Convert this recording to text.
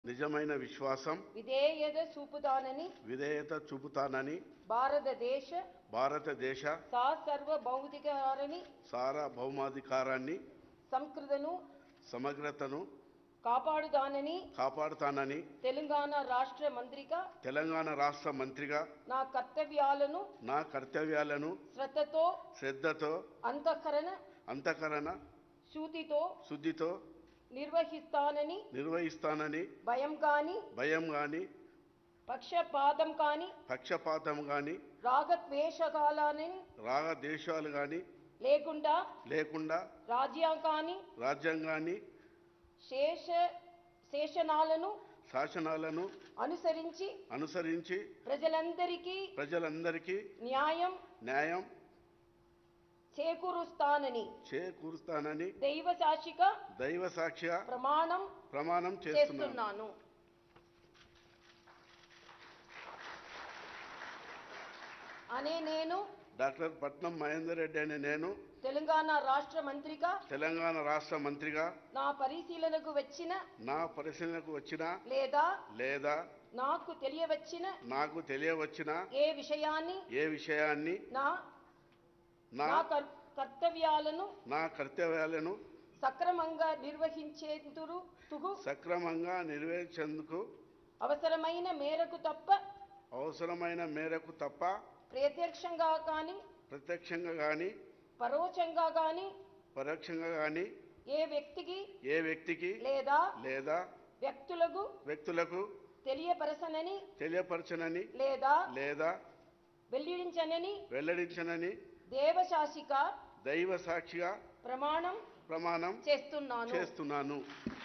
నిజమైన విశ్వాసం విధేయత చూపుతానని విధేయత చూపుతానని భారతదేశ భారతదేశ సార్వభౌమికారిని సార్వభౌమాధికారాన్ని సంస్కృతను సమగ్రతను కాపాడుతానని కాపాడుతానని తెలంగాణ రాష్ట్ర మంత్రిగా తెలంగాణ రాష్ట్ర మంత్రిగా నా కర్తవ్యాలను నా కర్తవ్యాలను శ్రద్ధతో శ్రద్ధతో అంతఃకరణ అంతఃకరణ శూతితో శుద్ధితో నిర్వహిస్తానని నిర్వహిస్తానని భయం కాని భయం గాని పక్షపాతం కాని పక్షపాతం గాని రాగద్వేషకాలని రాగద్వేషాలు గాని లేకుండా లేకుండా రాజ్యాంగాన్ని రాజ్యాంగాన్ని శేష శేషనాలను శాసనాలను అనుసరించి అనుసరించి ప్రజలందరికీ ప్రజలందరికీ న్యాయం న్యాయం చేకూరుస్తానని చేకూరుస్తానని దైవ సాక్షిగా దైవ సాక్ష్య ప్రమాణం ప్రమాణం చేస్తున్నాను చేస్తున్నాను అనే నేను డాక్టర్ పట్నం మహేందర్ రెడ్డి అనే నేను తెలంగాణ రాష్ట్ర మంత్రిగా తెలంగాణ రాష్ట్ర మంత్రిగా నా పరిశీలనకు వచ్చిన నా పరిశీలనకు వచ్చిన లేదా లేదా నాకు తెలియవచ్చిన నాకు తెలియవచ్చిన ఏ విషయాన్ని ఏ విషయాన్ని నా నా నా కర్- కర్తవ్యాలను నా కర్తవ్యాలను సక్రమంగా నిర్వహించేందుకు తుగు సక్రమంగా నెరవేర్చేందుకు అవసరమైన మేరకు తప్ప అవసరమైన మేరకు తప్ప ప్రత్యక్షంగా కానీ ప్రత్యక్షంగా కానీ పరోక్షంగా కానీ పరోక్షంగా కానీ ఏ వ్యక్తికి ఏ వ్యక్తికి లేదా లేదా వ్యక్తులకు వ్యక్తులకు తెలియపరచనని తెలియపరచనని లేదా లేదా వెల్లడించనని వెల్లడించనని దేవశాసిక దైవ సాక్షిగా ప్రమాణం ప్రమాణం చేస్తున్నాను చేస్తున్నాను